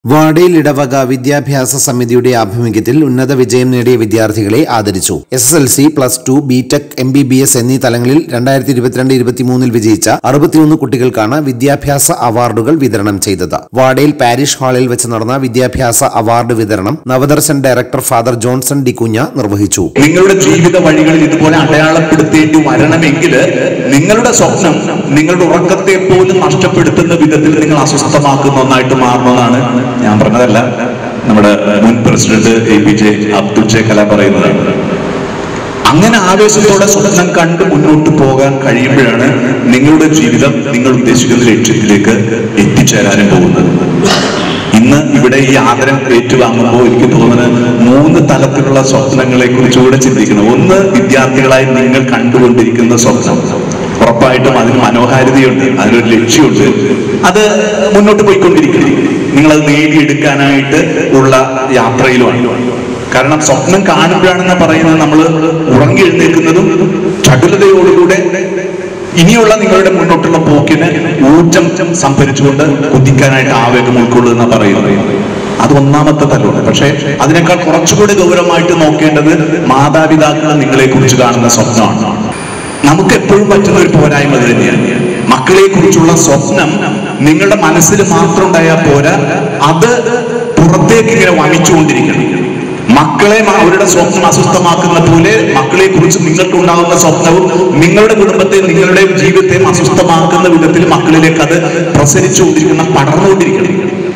വാടയിൽ ഇടവക വിദ്യാഭ്യാസ സമിതിയുടെ ആഭിമുഖ്യത്തിൽ ഉന്നത വിജയം നേടിയ വിദ്യാർത്ഥികളെ ആദരിച്ചു S S L C plus two B tech M B B S എന്നീ തലങ്ങളിൽ രണ്ടായിരത്തി ഇരുപത്തിരണ്ട് ഇരുപത്തിമൂന്നിൽ വിജയിച്ച അറുപത്തിയൊന്ന് കുട്ടികൾക്കാണ് വിദ്യാഭ്യാസ അവാർഡുകൾ വിതരണം ചെയ്തത് വാടയിൽ പാരിഷ് ഹാളിൽ വെച്ച് നടന്ന വിദ്യാഭ്യാസ അവാർഡ് വിതരണം നവദർശൻ ഡയറക്ടർ ഫാദർ ജോൺസൺ ഡിക്കുഞ്ഞ നിർവഹിച്ചു നിങ്ങളുടെ ജീവിത വഴികളിൽ ഇതുപോലെ അടയാളപ്പെടുത്തേണ്ടി വരണമെങ്കിൽ നിങ്ങളുടെ സ്വപ്നം നിങ്ങളുടെ ഉറക്കത്തെ പോലും നഷ്ടപ്പെടുത്തുന്ന വിധത്തിൽ നിങ്ങൾ അസ്വസ്ഥമാക്കുന്ന ഒന്നായിട്ട് മാറണമെന്നാണ് ഞാൻ പറഞ്ഞതല്ല നമ്മുടെ മുൻ president A P J Abdul J Kalam പറയുന്നതാണ് അങ്ങനെ ആവേശത്തോടെ സ്വപ്നം കണ്ട് മുന്നോട്ട് പോകാൻ കഴിയുമ്പോഴാണ് നിങ്ങളുടെ ജീവിതം നിങ്ങൾ ഉദ്ദേശിക്കുന്ന ലക്ഷ്യത്തിലേക്ക് എത്തിച്ചേരാനും പോകുന്നത് ഇന്ന് ഇവിടെ ഈ ആദരം ഏറ്റുവാങ്ങുമ്പോൾ എനിക്ക് തോന്നുന്നത് മൂന്ന് തലത്തിലുള്ള സ്വപ്നങ്ങളെ കുറിച്ചുകൂടെ ചിന്തിക്കണം ഒന്ന് വിദ്യാർത്ഥികളായി നിങ്ങൾ കണ്ടുകൊണ്ടിരിക്കുന്ന സ്വപ്നം ഉറപ്പായിട്ടും അതിന് മനോഹാരിതയുണ്ട് അതിനൊരു ലക്ഷ്യമുണ്ട് അത് മുന്നോട്ട് പോയിക്കൊണ്ടിരിക്കണം നിങ്ങളത് നേടിയെടുക്കാനായിട്ട് ഉള്ള യാത്രയിലുമാണ് കാരണം സ്വപ്നം കാണുമ്പോഴാണെന്ന് പറയുന്നത് നമ്മൾ ഉറങ്ങി എഴുന്നേൽക്കുന്നതും ചടുലതയോടുകൂടെ ഇനിയുള്ള നിങ്ങളുടെ മുന്നോട്ടുള്ള പോക്കിന് ഊർജം സംഭരിച്ചുകൊണ്ട് കുതിക്കാനായിട്ട് ആവേഗം ഉൾക്കൊള്ളുന്ന പറയുന്നത് അത് ഒന്നാമത്തെ തലമുണ്ട് പക്ഷേ അതിനേക്കാൾ കുറച്ചുകൂടി ഗൗരവമായിട്ട് നോക്കേണ്ടത് മാതാപിതാക്കൾ നിങ്ങളെ കുറിച്ച് കാണുന്ന സ്വപ്നമാണ് നമുക്ക് എപ്പോഴും പറ്റുന്ന ഒരു പോരായ്മ ഇത് തന്നെയാണ് മക്കളെ കുറിച്ചുള്ള സ്വപ്നം നിങ്ങളുടെ മനസ്സിൽ മാത്രം ഉണ്ടായാൽ പോരാ അത് പുറത്തേക്ക് ഇങ്ങനെ വമിച്ചുകൊണ്ടിരിക്കണം മക്കളെ മ- അവരുടെ സ്വപ്നം അസ്വസ്ഥമാക്കുന്ന പോലെ മക്കളെ കുറിച്ച് നിങ്ങൾക്ക് ഉണ്ടാകുന്ന സ്വപ്നവും നിങ്ങളുടെ കുടുംബത്തെ നിങ്ങളുടെ ജീവിതത്തെയും അസ്വസ്ഥമാക്കുന്ന വിധത്തിൽ മക്കളിലേക്ക് അത് പ്രസരിച്ചുകൊണ്ടിരിക്കണം പടർന്നുകൊണ്ടിരിക്കണം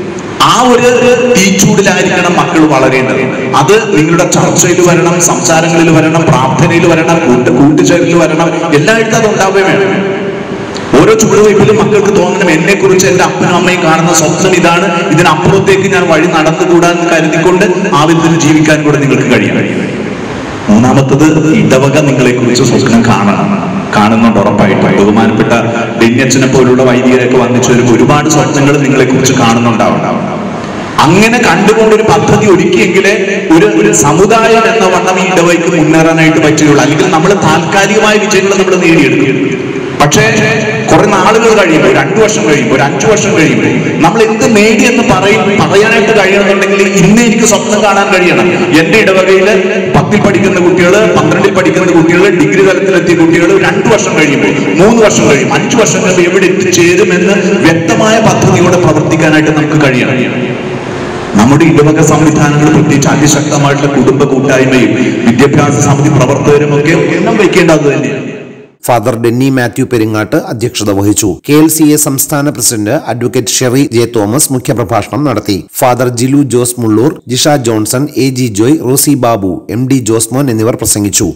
ആ ഒരു തീച്ചൂടിലായിരിക്കണം മക്കൾ വളരേണ്ടത് അത് നിങ്ങളുടെ ചർച്ചയിൽ വരണം സംസാരങ്ങളിൽ വരണം പ്രാർത്ഥനയിൽ വരണം കൂട്ട് കൂട്ടുചേരലിൽ വരണം എല്ലായിടത്തും അത് ഉണ്ടാവുകയും വേണം ഓരോ ചുവടുവയ്പിലും മക്കൾക്ക് തോന്നണം എന്നെ കുറിച്ച് എന്റെ അപ്പനും അമ്മയും കാണുന്ന സ്വപ്നം ഇതാണ് ഇതിനപ്പുറത്തേക്ക് ഞാൻ വഴി നടന്നുകൂടാന്ന് കരുതിക്കൊണ്ട് ആ വിധത്തിൽ ജീവിക്കാൻ കൂടെ നിങ്ങൾക്ക് കഴിയണം മൂന്നാമത്തത് ഇടവക നിങ്ങളെ കുറിച്ച് സ്വപ്നം കാണണം കാണുന്നുണ്ട് ഉറപ്പായിട്ടും ബഹുമാനപ്പെട്ട ഡെന്യച്ചനെ പോലുള്ള വൈദികരൊക്കെ വന്നിച്ചു വരുമ്പോൾ ഒരുപാട് സ്വപ്നങ്ങൾ നിങ്ങളെ കുറിച്ച് കാണുന്നുണ്ടാവണം അങ്ങനെ കണ്ടുകൊണ്ട് ഒരു പദ്ധതി ഒരുക്കിയെങ്കിലേ ഒരു ഒരു സമുദായം എന്ന വണ്ണം ഈ ഇടവയ്ക്ക് മുന്നേറാനായിട്ട് പറ്റുകയുള്ളൂ അല്ലെങ്കിൽ നമ്മൾ താൽക്കാലികമായ വിജയങ്ങൾ നമ്മൾ നേടിയെടുക്കും പക്ഷേ കുറെ നാളുകൾ കഴിയുമ്പോൾ രണ്ടു വർഷം കഴിയുമ്പോൾ ഒരു അഞ്ചു വർഷം കഴിയുമ്പോൾ നമ്മൾ എന്ത് നേടി എന്ന് പറയും പറയാനായിട്ട് കഴിയണമെന്നുണ്ടെങ്കിൽ ഇന്ന് എനിക്ക് സ്വപ്നം കാണാൻ കഴിയണം എന്റെ ഇടവകയിൽ പത്തിൽ പഠിക്കുന്ന കുട്ടികൾ പന്ത്രണ്ടിൽ പഠിക്കുന്ന കുട്ടികൾ ഡിഗ്രി തലത്തിലെത്തിയ കുട്ടികൾ രണ്ടു വർഷം കഴിയുമ്പോൾ മൂന്ന് വർഷം കഴിയും അഞ്ചു വർഷം കഴിയുമ്പോൾ എവിടെ എത്തിച്ചേരുമെന്ന് വ്യക്തമായ പദ്ധതിയോടെ പ്രവർത്തിക്കാനായിട്ട് നമുക്ക് കഴിയണം നമ്മുടെ ഇടവക സംവിധാനങ്ങൾ പ്രത്യേകിച്ച് അതിശക്തമായിട്ടുള്ള കുടുംബ കൂട്ടായ്മയും വിദ്യാഭ്യാസ സമിതി പ്രവർത്തകരും ഒക്കെ എണ്ണം വെക്കേണ്ടത് തന്നെയാണ് ഫാദർ ഡെന്നി മാത്യു പെരിങ്ങാട്ട് അധ്യക്ഷത വഹിച്ചു കെ എൽ സി എ സംസ്ഥാന president advocate Sherry J Thomas മുഖ്യപ്രഭാഷണം നടത്തി father Jilu Jose Mulloor Jisha Johnson A G Joy Rosy Babu M D Josemon എന്നിവർ പ്രസംഗിച്ചു